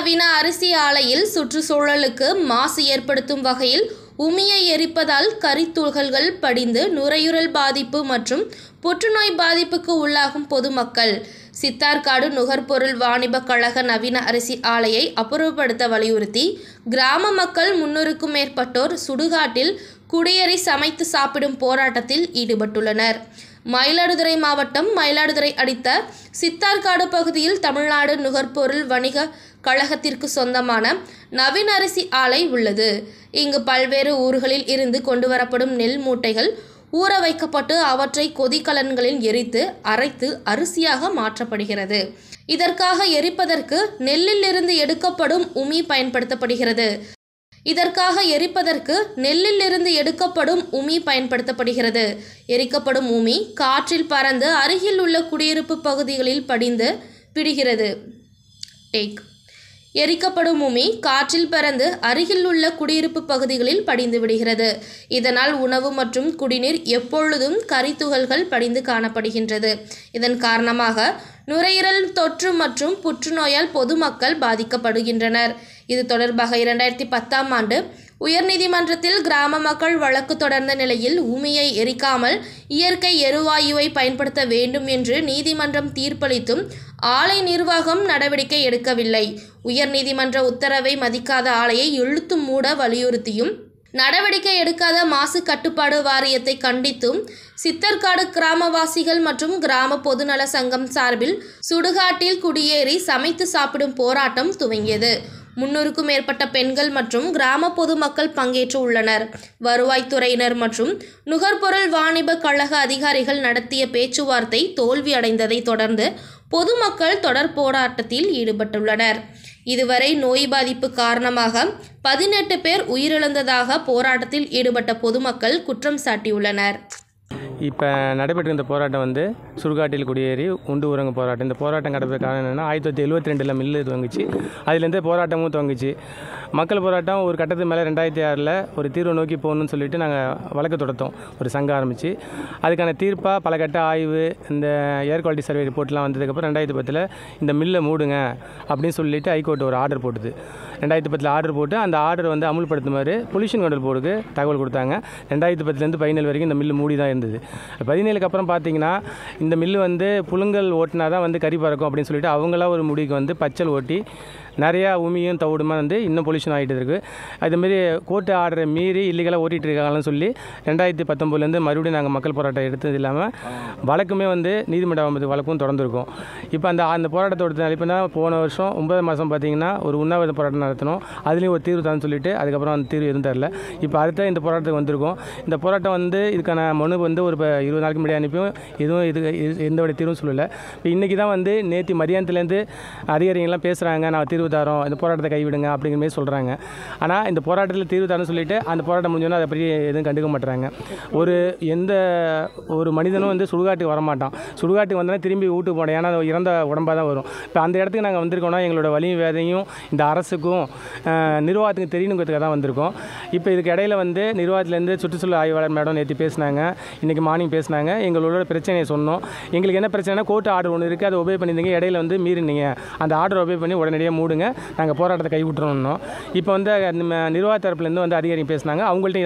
நவீன அரிசி ஆலையில் சுற்றுச்சூழலுக்கு மாசு ஏற்படுத்தும் வகையில் உமியை எரிப்பதால் கரித்துகள்கள் படிந்து நுரையீரல் பாதிப்பு மற்றும் புற்றுநோய் பாதிப்புக்கு உள்ளாகும் பொதுமக்கள் சித்தார்காடு நுகர்பொருள் வாணிபக் கழக நவீன அரிசி ஆலையை அப்புறப்படுத்த வலியுறுத்தி கிராம மக்கள் முன்னூறுக்கும் மேற்பட்டோர் சுடுகாட்டில் குடியேறி சமைத்து சாப்பிடும் போராட்டத்தில் ஈடுபட்டுள்ளனர் மயிலாடுதுறை மாவட்டம் மயிலாடுதுறை அடித்த சித்தார்காடு பகுதியில் தமிழ்நாடு நுகர்பொருள் வணிக கழகத்திற்கு சொந்தமான நவீன அரிசி ஆலை உள்ளது இங்கு பல்வேறு ஊர்களில் இருந்து கொண்டு வரப்படும் நெல் மூட்டைகள் ஊற வைக்கப்பட்டு அவற்றை கொதிக்கலன்களில் எரித்து அரைத்து அரிசியாக மாற்றப்படுகிறது இதற்காக எரிப்பதற்கு நெல்லில் இருந்து எடுக்கப்படும் உமி பயன்படுத்தப்படுகிறது இதற்காக எரிப்பதற்கு நெல்லில் இருந்து எடுக்கப்படும் உமி பயன்படுத்தப்படுகிறது எரிக்கப்படும் உமி காற்றில் பறந்து அருகில் உள்ள குடியிருப்பு பகுதிகளில் படிந்து விடுகிறது டேக் எரிக்கப்படும் உமி காற்றில் பறந்து அருகில் உள்ள குடியிருப்பு பகுதிகளில் படிந்து விடுகிறது இதனால் உணவு மற்றும் குடிநீர் எப்பொழுதும் கரித்துகள்கள் படிந்து காணப்படுகின்றது இதன் காரணமாக நுரையீரல் தொற்று மற்றும் புற்றுநோயால் பொதுமக்கள் பாதிக்கப்படுகின்றனர் இது தொடர்பாக இரண்டாயிரத்தி பத்தாம் ஆண்டு உயர்நீதிமன்றத்தில் கிராம மக்கள் வழக்கு தொடர்ந்த நிலையில் உமியை எரிக்காமல் இயற்கை எரிவாயுவை பயன்படுத்த வேண்டும் என்று நீதிமன்றம் தீர்ப்பளித்தும் ஆலை நிர்வாகம் நடவடிக்கை எடுக்கவில்லை உயர்நீதிமன்ற உத்தரவை மதிக்காத ஆலையை இழுத்து மூட வலியுறுத்தியும் நடவடிக்கை எடுக்காத மாசு கட்டுப்பாடு வாரியத்தை கண்டித்தும் சித்தர்காடு கிராமவாசிகள் மற்றும் கிராம பொதுநல சங்கம் சார்பில் சுடுகாட்டில் குடியேறி சமைத்து சாப்பிடும் போராட்டம் துவங்கியது முன்னூறுக்கும் மேற்பட்ட பெண்கள் மற்றும் கிராம பொதுமக்கள் பங்கேற்று உள்ளனர் வருவாய்த்துறையினர் மற்றும் நுகர்பொருள் வாணிப கழக அதிகாரிகள் நடத்திய பேச்சுவார்த்தை தோல்வி அடைந்ததை தொடர்ந்து பொதுமக்கள் தொடர் போராட்டத்தில் ஈடுபட்டுள்ளனர் இதுவரை நோய் பாதிப்பு காரணமாக பதினெட்டு பேர் உயிரிழந்ததாக போராட்டத்தில் ஈடுபட்ட பொதுமக்கள் குற்றம் சாட்டியுள்ளனர் இப்போ நடைபெற்ற இந்த போராட்டம் வந்து சுடுகாட்டில் குடியேறி உண்டு உறங்க போராட்டம் இந்த போராட்டம் நடைபெற காரணம் என்னென்னா ஆயிரத்தி தொள்ளாயிரத்தி எழுபத்தி ரெண்டில் மில்லு துவங்குச்சு அதுலேருந்தே போராட்டமும் துவங்குச்சு மக்கள் போராட்டம் ஒரு கட்டத்துக்கு மேலே ரெண்டாயிரத்தி ஆறில் ஒரு தீர்வை நோக்கி போகணும்னு சொல்லிட்டு நாங்கள் வழக்கு தொடுத்தோம் ஒரு சங்கம் ஆரம்பித்து அதுக்கான தீர்ப்பாக பல கட்ட ஆய்வு இந்த ஏர் குவாலிட்டி சர்வே ரிப்போர்ட்லாம் வந்ததுக்கப்புறம் ரெண்டாயிரத்தி பத்தில் இந்த மில்லை மூடுங்க அப்படின்னு சொல்லிட்டு ஹைகோர்ட் ஒரு ஆர்டர் போட்டுது ரெண்டாயிரத்தி பத்தில் ஆர்டர் போட்டு அந்த ஆர்டர் வந்து அமுல்படுத்துமாறு பொல்யூஷன் கண்ட்ரோல் போர்டுக்கு தகவல் கொடுத்தாங்க ரெண்டாயிரத்தி பத்துலேருந்து பதினேழு வரைக்கும் இந்த மில்லு மூடி தான் இருந்தது பதினேழுக்கு அப்புறம் பார்த்தீங்கன்னா இந்த மில்லு வந்து புழுங்கல் ஓட்டினா தான் வந்து கறி பறக்கும் அப்படின்னு சொல்லிட்டு அவங்களா ஒரு முடிவுக்கு வந்து பச்சல் ஓட்டி நிறையா உமியும் தவிடுமா வந்து இன்னும் பொல்யூஷன் ஆகிட்டு இருக்குது அதுமாரி கோர்ட்டு ஆர்டரை மீறி இல்லீகலாக ஓட்டிகிட்டு இருக்காங்கன்னு சொல்லி ரெண்டாயிரத்தி பத்தொம்போதுலேருந்து மறுபடியும் நாங்கள் மக்கள் போராட்டம் எடுத்தது இல்லாமல் வழக்குமே வந்து நீதிமன்ற அவமதி வழக்கும் தொடர்ந்துருக்கோம் இப்போ அந்த அந்த போராட்டத்தோட இப்போ தான் போன வருஷம் ஒன்பது மாதம் பார்த்தீங்கன்னா ஒரு உண்ணாவிரத போராட்டம் நடத்தணும் அதுலேயும் ஒரு தீர்வு தான் சொல்லிட்டு அதுக்கப்புறம் அந்த தீர்வு எதுவும் தரல இப்போ அடுத்த இந்த போராட்டத்துக்கு வந்திருக்கோம் இந்த போராட்டம் வந்து இதுக்கான மனு வந்து ஒரு இப்போ இருபது நாளைக்கு முன்னாடி அனுப்பியும் எதுவும் இது இது- எந்த ஒரு தீர்வும் சொல்லலை இப்போ இன்றைக்கி தான் வந்து நேற்று மதியானத்துலேருந்து அதிகாரிகள்லாம் பேசுகிறாங்க நான் தீர்வு தரோம் இந்த போராட்டத்தை கைவிடுங்க அப்படிங்கிற மாதிரி சொல்கிறாங்க ஆனால் இந்த போராட்டத்தில் தீர்வு தரேன்னு சொல்லிட்டு அந்த போராட்டம் முடிஞ்சோன்னா அதை பற்றி எதுவும் கண்டுக்க மாட்டுறாங்க ஒரு எந்த ஒரு மனிதனும் வந்து சுடுகாட்டுக்கு வரமாட்டான் சுடுகாட்டுக்கு வந்தால் திரும்பி வீட்டுக்கு போனோம் ஏன்னா அது இறந்த உடம்பாக தான் வரும் இப்போ அந்த இடத்துக்கு நாங்கள் வந்திருக்கோம்னா எங்களோட வலியும் வேதையும் இந்த அரசுக்கும் அஹ், நிர்வாகத்துக்கு தெரியணுங்கிறதுக்காக தான் வந்திருக்கோம் இப்போ இதுக்கு இடையில வந்து நிர்வாகத்துலேருந்து சுற்றுச்சூழல் ஆய்வாளர் மேடம் நேற்று பேசினாங்க இன்றைக்கி மார்னிங் பேசினாங்க எங்களோட பிரச்சனையை சொன்னோம் எங்களுக்கு என்ன பிரச்சனைனா கோர்ட் ஆர்டர் ஒன்று இருக்குது அதை ஒபே பண்ணியிருந்தீங்க இடையில வந்து மீறினீங்க அந்த ஆர்டர் ஒபே பண்ணி உடனடியாக மூடுங்க நாங்கள் போராட்டத்தை கைவிட்டுறோம்னோம் இப்போ வந்து நம்ம நிர்வாக தரப்புலேருந்து வந்து அதிகாரி பேசினாங்க அவங்கள்ட்ட